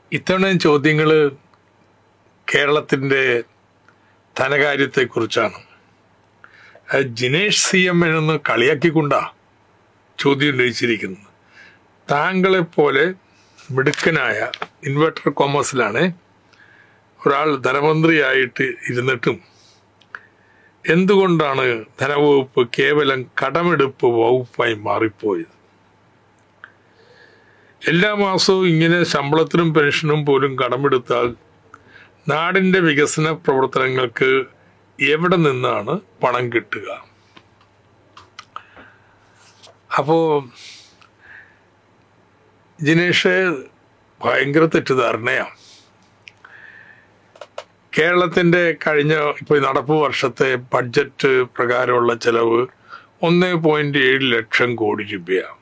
ഇത്തവണ ചോദ്യങ്ങൾ കേരളത്തിൻ്റെ ധനകാര്യത്തെക്കുറിച്ചാണ് അത് ജിനേഷ് സി എം എന്ന് കളിയാക്കിക്കൊണ്ടാ ചോദ്യം ഉന്നയിച്ചിരിക്കുന്നത് താങ്കളെപ്പോലെ മിടുക്കനായ ഇൻവെർട്ടർ കോമേഴ്സിലാണ് ഒരാൾ ധനമന്ത്രിയായിട്ട് ഇരുന്നിട്ടും എന്തുകൊണ്ടാണ് ധനവകുപ്പ് കേവലം കടമെടുപ്പ് വകുപ്പായി മാറിപ്പോയത് എല്ലാ മാസവും ഇങ്ങനെ ശമ്പളത്തിനും പെൻഷനും പോലും കടമെടുത്താൽ നാടിന്റെ വികസന പ്രവർത്തനങ്ങൾക്ക് എവിടെ നിന്നാണ് പണം കിട്ടുക അപ്പോ ജിനേഷ് ഭയങ്കര തെറ്റിദ്ധാരണയാണ് കേരളത്തിന്റെ കഴിഞ്ഞ ഇപ്പോൾ നടപ്പ് വർഷത്തെ ബഡ്ജറ്റ് പ്രകാരമുള്ള ചെലവ് ഒന്ന് പോയിന്റ് ഏഴ് ലക്ഷം കോടി രൂപയാണ്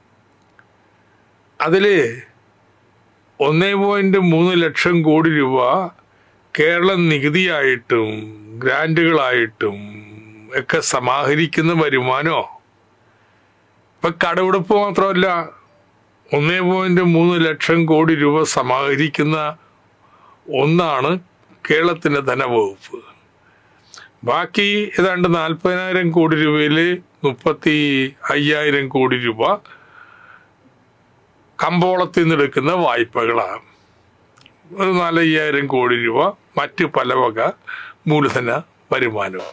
അതില് ഒന്നേ പോയിന്റ് മൂന്ന് ലക്ഷം കോടി രൂപ കേരളം നികുതിയായിട്ടും ഗ്രാൻറ്റുകളായിട്ടും ഒക്കെ സമാഹരിക്കുന്ന വരുമാനോ ഇപ്പൊ കടമെടുപ്പ് മാത്രമല്ല ഒന്നേ പോയിന്റ് മൂന്ന് ലക്ഷം കോടി രൂപ സമാഹരിക്കുന്ന ഒന്നാണ് കേരളത്തിന്റെ ധനവകുപ്പ് ബാക്കി ഏതാണ്ട് നാൽപ്പതിനായിരം കോടി രൂപയിൽ മുപ്പത്തി അയ്യായിരം കോടി രൂപ കമ്പോളത്തിൽ നിന്ന് എടുക്കുന്ന വായ്പകളാണ് ഒരു നാലയ്യായിരം കോടി രൂപ മറ്റ് പല വക മൂലധന വരുമാനവും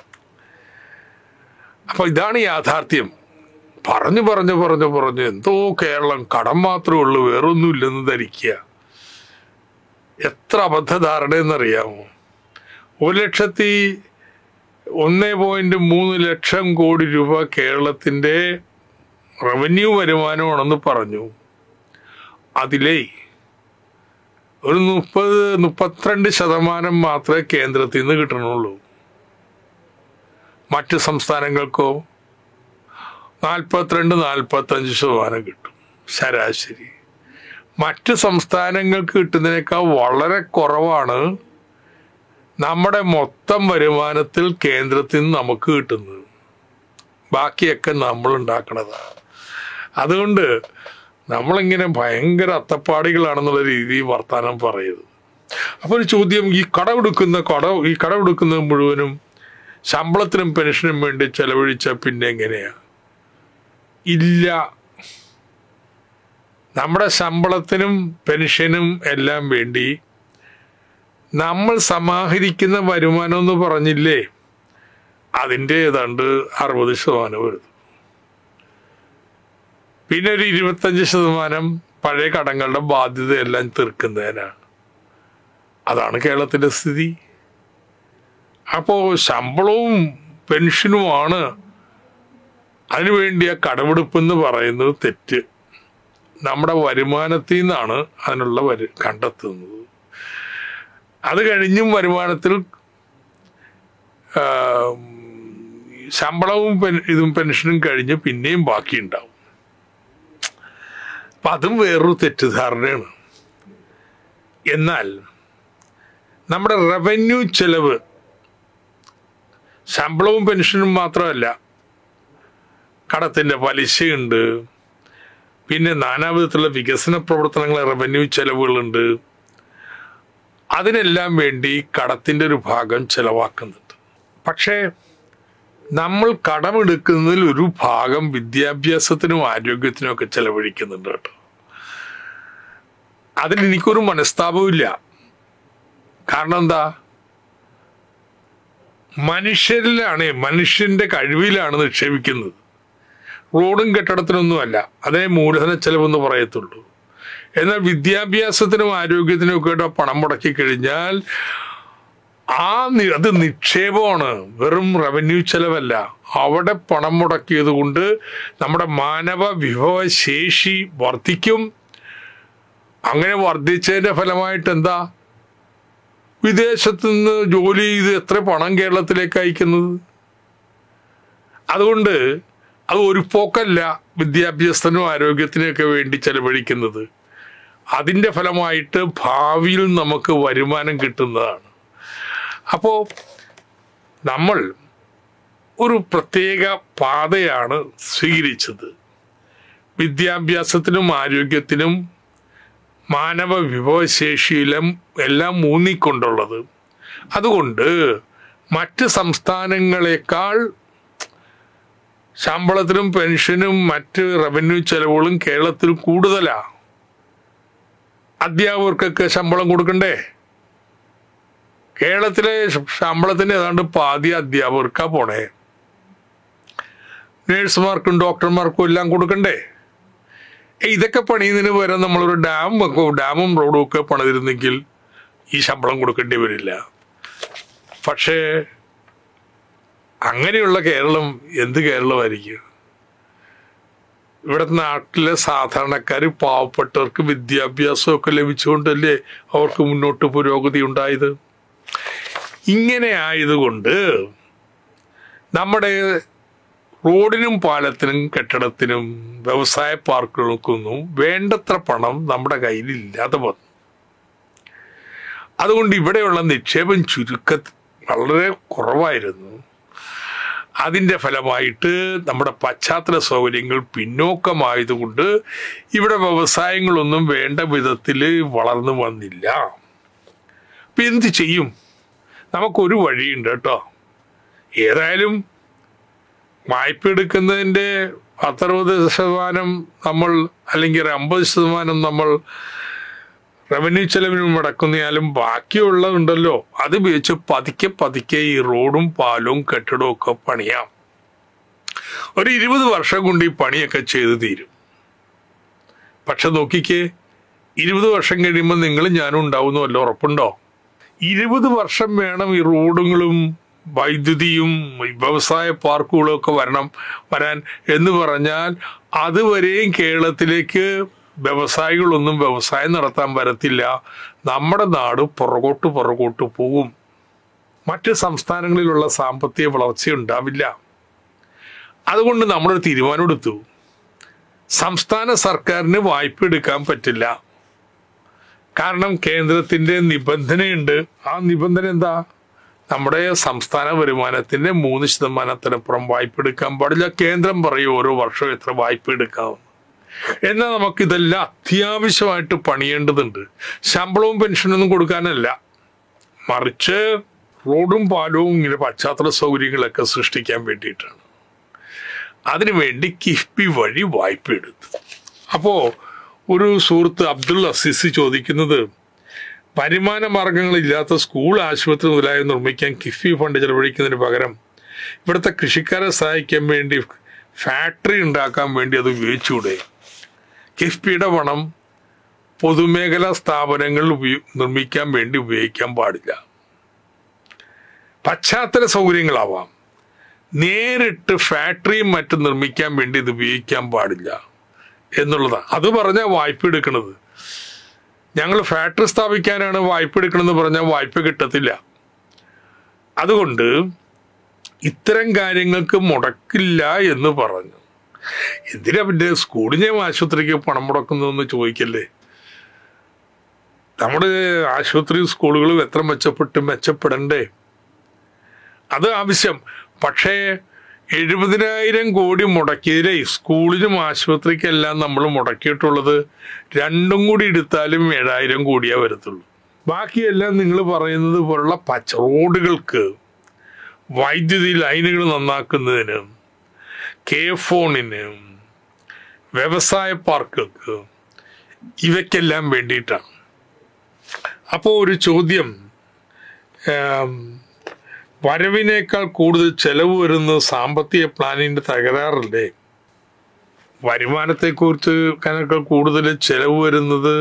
അപ്പൊ ഇതാണ് യാഥാർത്ഥ്യം പറഞ്ഞു പറഞ്ഞു പറഞ്ഞു പറഞ്ഞു എന്തോ കേരളം കടം മാത്രമേ ഉള്ളൂ വേറൊന്നുമില്ലെന്ന് ധരിക്കുക എത്ര അബദ്ധധാരണയെന്നറിയാമോ ഒരു ലക്ഷത്തി ഒന്ന് പോയിന്റ് മൂന്ന് ലക്ഷം കോടി രൂപ കേരളത്തിന്റെ റവന്യൂ വരുമാനമാണെന്ന് പറഞ്ഞു അതിലേ ഒരു മുപ്പത് മുപ്പത്തിരണ്ട് ശതമാനം മാത്രമേ കേന്ദ്രത്തിൽ നിന്ന് കിട്ടണുള്ളൂ മറ്റ് സംസ്ഥാനങ്ങൾക്കോ നാൽപ്പത്തിരണ്ട് നാൽപ്പത്തഞ്ച് ശതമാനം കിട്ടും ശരാശരി മറ്റ് സംസ്ഥാനങ്ങൾക്ക് കിട്ടുന്നതിനേക്കാൾ വളരെ കുറവാണ് നമ്മുടെ മൊത്തം വരുമാനത്തിൽ കേന്ദ്രത്തിൽ നിന്ന് നമുക്ക് കിട്ടുന്നത് ബാക്കിയൊക്കെ നമ്മൾ ഉണ്ടാക്കണതാണ് അതുകൊണ്ട് നമ്മളിങ്ങനെ ഭയങ്കര അത്തപ്പാടികളാണെന്നുള്ള രീതിയിൽ വർത്താനം പറയുന്നത് അപ്പോൾ ഒരു ചോദ്യം ഈ കടമെടുക്കുന്ന കട ഈ കടമെടുക്കുന്നത് മുഴുവനും ശമ്പളത്തിനും പെൻഷനും വേണ്ടി ചെലവഴിച്ച പിന്നെ എങ്ങനെയാ ഇല്ല നമ്മുടെ ശമ്പളത്തിനും പെൻഷനും എല്ലാം വേണ്ടി നമ്മൾ സമാഹരിക്കുന്ന വരുമാനം എന്ന് പറഞ്ഞില്ലേ അതിൻ്റെ ഏതാണ്ട് അറുപത് ശതമാനം വരുന്നു പിന്നെ ഒരു ഇരുപത്തഞ്ച് ശതമാനം പഴയ കടങ്ങളുടെ ബാധ്യതയെല്ലാം തീർക്കുന്നതിനാണ് അതാണ് കേരളത്തിന്റെ സ്ഥിതി അപ്പോ ശമ്പളവും പെൻഷനുമാണ് അതിനുവേണ്ടി ആ കടമെടുപ്പ് എന്ന് പറയുന്നത് തെറ്റ് നമ്മുടെ വരുമാനത്തിൽ നിന്നാണ് അതിനുള്ള വരു കണ്ടെത്തുന്നത് അത് കഴിഞ്ഞും വരുമാനത്തിൽ ആ, ശമ്പളവും പെൻ- ഇതും പെൻഷനും കഴിഞ്ഞ് പിന്നെയും ബാക്കിയുണ്ടാവും അപ്പൊ അതും വേറൊരു തെറ്റിദ്ധാരണയാണ് എന്നാൽ നമ്മുടെ റവന്യൂ ചെലവ് ശമ്പളവും പെൻഷനും മാത്രമല്ല കടത്തിന്റെ പലിശയുണ്ട് പിന്നെ നാനാവിധത്തിലുള്ള വികസന പ്രവർത്തനങ്ങൾ റവന്യൂ ചെലവുകളുണ്ട് അതിനെല്ലാം വേണ്ടി കടത്തിന്റെ ഒരു ഭാഗം ചെലവാക്കുന്നുണ്ട് പക്ഷേ നമ്മൾ കടമെടുക്കുന്നതിൽ ഒരു ഭാഗം വിദ്യാഭ്യാസത്തിനും ആരോഗ്യത്തിനും ഒക്കെ ചെലവഴിക്കുന്നുണ്ട് കേട്ടോ അതിൽ എനിക്കൊരു മനസ്താപമില്ല കാരണം എന്താ മനുഷ്യരിലാണ് മനുഷ്യന്റെ കഴിവിലാണ് നിക്ഷേപിക്കുന്നത് റോഡും കെട്ടിടത്തിനൊന്നുമല്ല അതേ മൂലധന ചെലവെന്ന് പറയത്തുള്ളൂ എന്നാൽ വിദ്യാഭ്യാസത്തിനും ആരോഗ്യത്തിനും ഒക്കെ ആയിട്ട് പണം മുടക്കി കഴിഞ്ഞാൽ ആ നി- അത് നിക്ഷേപമാണ് വെറും റവന്യൂ ചെലവല്ല അവിടെ പണം മുടക്കിയത് കൊണ്ട് നമ്മുടെ മാനവ വിഭവ ശേഷി വർദ്ധിക്കും അങ്ങനെ വർദ്ധിച്ചതിന്റെ ഫലമായിട്ട് എന്താ വിദേശത്ത് നിന്ന് ജോലി ചെയ്ത് എത്ര പണം കേരളത്തിലേക്ക് അയക്കുന്നത് അതുകൊണ്ട് അത് ഒരു പോക്കല്ല വിദ്യാഭ്യാസത്തിനും ആരോഗ്യത്തിനൊക്കെ വേണ്ടി ചെലവഴിക്കുന്നത് അതിന്റെ ഫലമായിട്ട് ഭാവിയിൽ നമുക്ക് വരുമാനം കിട്ടുന്നതാണ് അപ്പോൾ നമ്മൾ ഒരു പ്രത്യേക പാതയാണ് സ്വീകരിച്ചത് വിദ്യാഭ്യാസത്തിനും ആരോഗ്യത്തിനും മാനവ വിഭവശേഷിയിലും എല്ലാം ഊന്നിക്കൊണ്ടുള്ളത് അതുകൊണ്ട് മറ്റ് സംസ്ഥാനങ്ങളെക്കാൾ ശമ്പളത്തിനും പെൻഷനും മറ്റ് റവന്യൂ ചെലവുകളും കേരളത്തിൽ കൂടുതലാ അധ്യാപകർക്കൊക്കെ ശമ്പളം കൊടുക്കണ്ടേ കേരളത്തിലെ ശമ്പളത്തിന് ഏതാണ്ട് പാതി അധ്യാപകർക്കാ പോണേ നേഴ്സുമാർക്കും ഡോക്ടർമാർക്കും എല്ലാം കൊടുക്കണ്ടേ ഏയ് ഇതൊക്കെ പണിയുന്നതിന് പകരം നമ്മളൊരു ഡാം വെക്കും ഡാമും റോഡും ഒക്കെ പണിതിരുന്നെങ്കിൽ ഈ ശമ്പളം കൊടുക്കേണ്ടി വരില്ല പക്ഷേ അങ്ങനെയുള്ള കേരളം എന്ത് കേരളമായിരിക്കും ഇവിടെ നാട്ടിലെ സാധാരണക്കാർ പാവപ്പെട്ടവർക്ക് വിദ്യാഭ്യാസമൊക്കെ ലഭിച്ചുകൊണ്ടല്ലേ അവർക്ക് മുന്നോട്ട് പുരോഗതി ഉണ്ടായത് ഇങ്ങനെ ആയതുകൊണ്ട് നമ്മുടെ റോഡിനും പാലത്തിനും കെട്ടിടത്തിനും വ്യവസായ പാർക്കുകൾക്കൊന്നും വേണ്ടത്ര പണം നമ്മുടെ കയ്യിൽ ഇല്ലാതെ വന്നു അതുകൊണ്ട് ഇവിടെയുള്ള നിക്ഷേപം ചുരുക്ക വളരെ കുറവായിരുന്നു അതിൻ്റെ ഫലമായിട്ട് നമ്മുടെ പശ്ചാത്തല സൗകര്യങ്ങൾ പിന്നോക്കമായതുകൊണ്ട് ഇവിടെ വ്യവസായങ്ങളൊന്നും വേണ്ട വിധത്തിൽ വളർന്നു വന്നില്ല അപ്പം എന്ത് ചെയ്യും നമുക്കൊരു വഴിയുണ്ട് കേട്ടോ ഏതായാലും വായ്പ എടുക്കുന്നതിൻ്റെ പത്തറുപത് ശതമാനം നമ്മൾ അല്ലെങ്കിൽ ഒരു അമ്പത് ശതമാനം നമ്മൾ റവന്യൂ ചെലവിന് മുടക്കുന്നയാലും ബാക്കിയുള്ളതുണ്ടല്ലോ അത് ഉപയോഗിച്ച് പതുക്കെ പതുക്കെ ഈ റോഡും പാലവും കെട്ടിടവും ഒക്കെ പണിയാം ഒരു ഇരുപത് വർഷം കൊണ്ട് ഈ പണിയൊക്കെ ചെയ്തു തീരും പക്ഷെ നോക്കിക്കേ ഇരുപത് വർഷം കഴിയുമ്പോൾ നിങ്ങളും ഞാനും ഉണ്ടാവുന്നു വല്ല ഉറപ്പുണ്ടോ ഇരുപത് വർഷം വേണം ഈ റോഡുകളും വൈദ്യുതിയും വ്യവസായ പാർക്കുകളും ഒക്കെ വരണം വരാൻ എന്ന് പറഞ്ഞാൽ അതുവരെയും കേരളത്തിലേക്ക് വ്യവസായികളൊന്നും വ്യവസായം നടത്താൻ വരത്തില്ല നമ്മുടെ നാട് പുറകോട്ട് പുറകോട്ട് പോകും മറ്റ് സംസ്ഥാനങ്ങളിലുള്ള സാമ്പത്തിക വളർച്ച ഉണ്ടാവില്ല അതുകൊണ്ട് നമ്മളൊരു തീരുമാനമെടുത്തു സംസ്ഥാന സർക്കാരിന് വായ്പ എടുക്കാൻ പറ്റില്ല കാരണം കേന്ദ്രത്തിന്റെ നിബന്ധനയുണ്ട് ആ നിബന്ധന എന്താ നമ്മുടെ സംസ്ഥാന വരുമാനത്തിന്റെ മൂന്ന് ശതമാനത്തിനപ്പുറം വായ്പ എടുക്കാൻ പാടില്ല കേന്ദ്രം പറയും ഓരോ വർഷവും എത്ര വായ്പ എടുക്കാമെന്ന് എന്നാൽ നമുക്കിതെല്ലാം അത്യാവശ്യമായിട്ട് പണിയേണ്ടതുണ്ട് ശമ്പളവും പെൻഷനൊന്നും കൊടുക്കാനല്ല മറിച്ച് റോഡും പാലവും ഇങ്ങനെ പശ്ചാത്തല സൗകര്യങ്ങളൊക്കെ സൃഷ്ടിക്കാൻ വേണ്ടിയിട്ടാണ് അതിനുവേണ്ടി കിഫ്ബി വഴി വായ്പ എടുത്തു അപ്പോൾ ഒരു സുഹൃത്ത് അബ്ദുൾ അസീസ് ചോദിക്കുന്നത് വരുമാന മാർഗങ്ങളില്ലാത്ത സ്കൂൾ ആശുപത്രി മുതലായ നിർമ്മിക്കാൻ കിഫ്ബി ഫണ്ട് ചെലവഴിക്കുന്നതിന് പകരം ഇവിടുത്തെ കൃഷിക്കാരെ സഹായിക്കാൻ വേണ്ടി ഫാക്ടറി ഉണ്ടാക്കാൻ വേണ്ടി അത് ഉപയോഗിച്ചുകൂടെ കിഫ്ബിയുടെ പണം പൊതുമേഖലാ സ്ഥാപനങ്ങൾ ഉപയോ- നിർമ്മിക്കാൻ വേണ്ടി ഉപയോഗിക്കാൻ പാടില്ല പശ്ചാത്തല സൗകര്യങ്ങളാവാം നേരിട്ട് ഫാക്ടറിയും മറ്റും നിർമ്മിക്കാൻ വേണ്ടി ഇത് ഉപയോഗിക്കാൻ പാടില്ല എന്നുള്ളതാണ് അത് പറഞ്ഞാൽ വായ്പ എടുക്കുന്നത് ഞങ്ങൾ ഫാക്ടറി സ്ഥാപിക്കാനാണ് വായ്പ എടുക്കണമെന്ന് പറഞ്ഞാൽ വായ്പ കിട്ടത്തില്ല അതുകൊണ്ട് ഇത്തരം കാര്യങ്ങൾക്ക് മുടക്കില്ല എന്ന് പറഞ്ഞു എന്തിനാ പിന്നെ സ്കൂളിനെയും ആശുപത്രിക്ക് പണം മുടക്കുന്നതെന്ന് ചോദിക്കല്ലേ നമ്മുടെ ആശുപത്രി സ്കൂളുകളും എത്ര മെച്ചപ്പെട്ട് മെച്ചപ്പെടണ്ടേ അത് ആവശ്യം പക്ഷേ എഴുപതിനായിരം കോടി മുടക്കിയതിലെ സ്കൂളിനും ആശുപത്രിക്കെല്ലാം നമ്മൾ മുടക്കിയിട്ടുള്ളത് രണ്ടും കൂടി എടുത്താലും ഏഴായിരം കോടിയേ വരത്തുള്ളൂ ബാക്കിയെല്ലാം നിങ്ങൾ പറയുന്നത് പോലുള്ള പച്ച റോഡുകൾക്ക് വൈദ്യുതി ലൈനുകൾ നന്നാക്കുന്നതിന് കെ ഫോണിന് വ്യവസായ പാർക്കുകൾക്ക് ഇവയ്ക്കെല്ലാം വേണ്ടിയിട്ടാണ് അപ്പോൾ ഒരു ചോദ്യം ഏം, വരവിനേക്കാൾ കൂടുതൽ ചെലവ് വരുന്ന സാമ്പത്തിക പ്ലാനിന്റെ തകരാറല്ലേ വരുമാനത്തെക്കുറിച്ച് കണക്കാൾ കൂടുതൽ ചെലവ് വരുന്നത്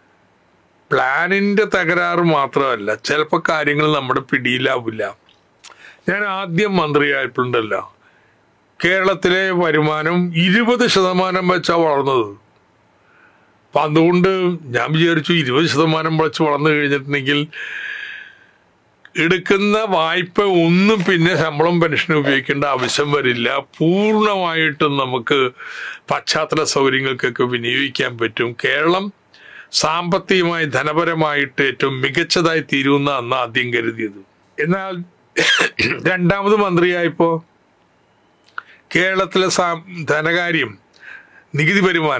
പ്ലാനിന്റെ തകരാറ് മാത്രമല്ല ചിലപ്പോൾ കാര്യങ്ങൾ നമ്മുടെ പിടിയിലാവില്ല ഞാൻ ആദ്യം മന്ത്രിയായപ്പോഴുണ്ടല്ലോ കേരളത്തിലെ വരുമാനം ഇരുപത് ശതമാനം വെച്ചാ വളർന്നത് അപ്പൊ അതുകൊണ്ട് ഞാൻ വിചാരിച്ചു ഇരുപത് ശതമാനം വെച്ച് വളർന്നു കഴിഞ്ഞിട്ടുണ്ടെങ്കിൽ എടുക്കുന്ന വായ്പ ഒന്നും പിന്നെ ശമ്പളം പെൻഷനും ഉപയോഗിക്കേണ്ട ആവശ്യം വരില്ല പൂർണ്ണമായിട്ടും നമുക്ക് പശ്ചാത്തല സൗകര്യങ്ങൾക്കൊക്കെ വിനിയോഗിക്കാൻ പറ്റും കേരളം സാമ്പത്തികമായി ധനപരമായിട്ട് ഏറ്റവും മികച്ചതായി തീരുമെന്ന അന്ന് ആദ്യം കരുതിയത് എന്നാൽ രണ്ടാമത് മന്ത്രിയായപ്പോ കേരളത്തിലെ സാ ധനകാര്യം നികുതി വരുമാനം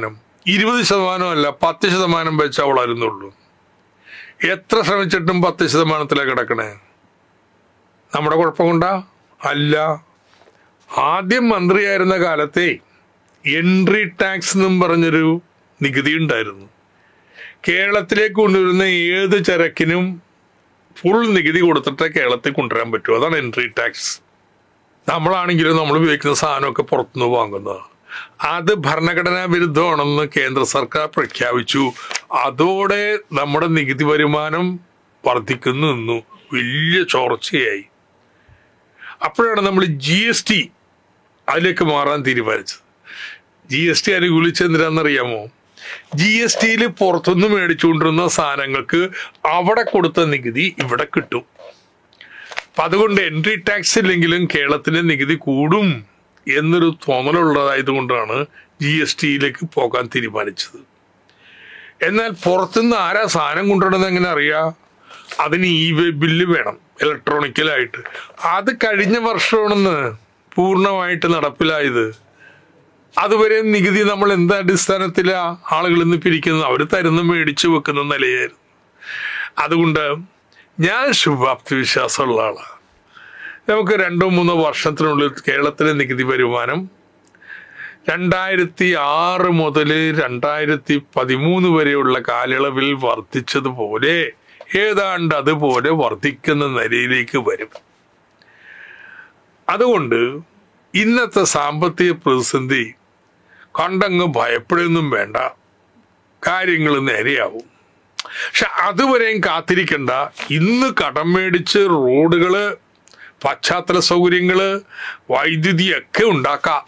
ഇരുപത് ശതമാനമല്ല പത്ത് ശതമാനം വെച്ചാൽ വളരുന്നുള്ളൂ എത്ര ശ്രമിച്ചിട്ടും പത്ത് ശതമാനത്തിലാണ് കിടക്കണേ നമ്മുടെ കുഴപ്പം കൊണ്ടാ അല്ല ആദ്യം മന്ത്രിയായിരുന്ന കാലത്തെ എൻട്രി ടാക്സ് എന്നും പറഞ്ഞൊരു നികുതി ഉണ്ടായിരുന്നു കേരളത്തിലേക്ക് കൊണ്ടുവരുന്ന ഏത് ചരക്കിനും ഫുൾ നികുതി കൊടുത്തിട്ട് കേരളത്തിൽ കൊണ്ടുവരാൻ പറ്റും അതാണ് എൻട്രി ടാക്സ് നമ്മളാണെങ്കിലും നമ്മൾ ഉപയോഗിക്കുന്ന സാധനമൊക്കെ പുറത്തുനിന്ന് വാങ്ങുന്നത് അത് ഭരണഘടനാ വിരുദ്ധമാണെന്ന് കേന്ദ്ര സർക്കാർ പ്രഖ്യാപിച്ചു അതോടെ നമ്മുടെ നികുതി വരുമാനം വർദ്ധിക്കുന്നു നിന്നു വലിയ ചോർച്ചയായി അപ്പോഴാണ് നമ്മൾ ജി എസ് ടി അതിലേക്ക് മാറാൻ തീരുമാനിച്ചത് ജി എസ് ടി അനുകൂലിച്ചെന്തിനാണെന്നറിയാമോ ജി എസ് ടിയിൽ പുറത്തുനിന്ന് മേടിച്ചുകൊണ്ടിരുന്ന സാധനങ്ങൾക്ക് അവിടെ കൊടുത്ത നികുതി ഇവിടെ കിട്ടും അപ്പൊ അതുകൊണ്ട് എൻട്രി ടാക്സ് ഇല്ലെങ്കിലും കേരളത്തിന്റെ നികുതി കൂടും എന്നൊരു തോന്നലുള്ളതായത് കൊണ്ടാണ് ജി എസ് ടിയിലേക്ക് പോകാൻ തീരുമാനിച്ചത് എന്നാൽ പുറത്തുനിന്ന് ആരാ സാധനം കൊണ്ടുവരുന്നത് എങ്ങനെ അറിയാം അതിന് ഇ വേ ബില്ല് വേണം ഇലക്ട്രോണിക്കലായിട്ട് അത് കഴിഞ്ഞ വർഷമാണെന്ന് പൂർണ്ണമായിട്ട് നടപ്പിലായത് അതുവരെ നികുതി നമ്മൾ എന്ത് അടിസ്ഥാനത്തിലാ ആളുകളിൽ നിന്ന് പിരിക്കുന്നത് അവർ തരുന്ന മേടിച്ചു വെക്കുന്ന നിലയായിരുന്നു അതുകൊണ്ട് ഞാൻ ശുഭാപ്തി വിശ്വാസമുള്ള ആളാണ് നമുക്ക് രണ്ടോ മൂന്നോ വർഷത്തിനുള്ളിൽ കേരളത്തിലെ നികുതി വരുമാനം രണ്ടായിരത്തി ആറ് മുതൽ രണ്ടായിരത്തി പതിമൂന്ന് വരെയുള്ള കാലയളവിൽ വർദ്ധിച്ചതുപോലെ ഏതാണ്ട് അതുപോലെ വർദ്ധിക്കുന്ന നിലയിലേക്ക് വരും അതുകൊണ്ട് ഇന്നത്തെ സാമ്പത്തിക പ്രതിസന്ധി കണ്ടങ്ങ് ഭയപ്പെടുകയൊന്നും വേണ്ട കാര്യങ്ങൾ നേരെയാവും പക്ഷെ അതുവരെയും കാത്തിരിക്കണ്ട ഇന്ന് കടം മേടിച്ച് റോഡുകള് പശ്ചാത്തല സൗകര്യങ്ങള് വൈദ്യുതിയൊക്കെ ഉണ്ടാക്കാം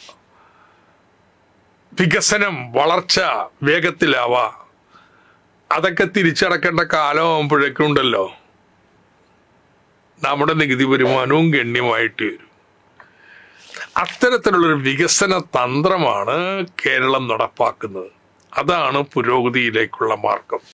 വികസനം വളർച്ച വേഗത്തിലാവാ അതൊക്കെ തിരിച്ചടക്കേണ്ട കാലമാകുമ്പോഴേക്കും ഉണ്ടല്ലോ നമ്മുടെ നികുതി വരുമാനവും ഗണ്യമായിട്ട് വരും അത്തരത്തിലുള്ളൊരു വികസന തന്ത്രമാണ് കേരളം നടപ്പാക്കുന്നത് അതാണ് പുരോഗതിയിലേക്കുള്ള മാർഗം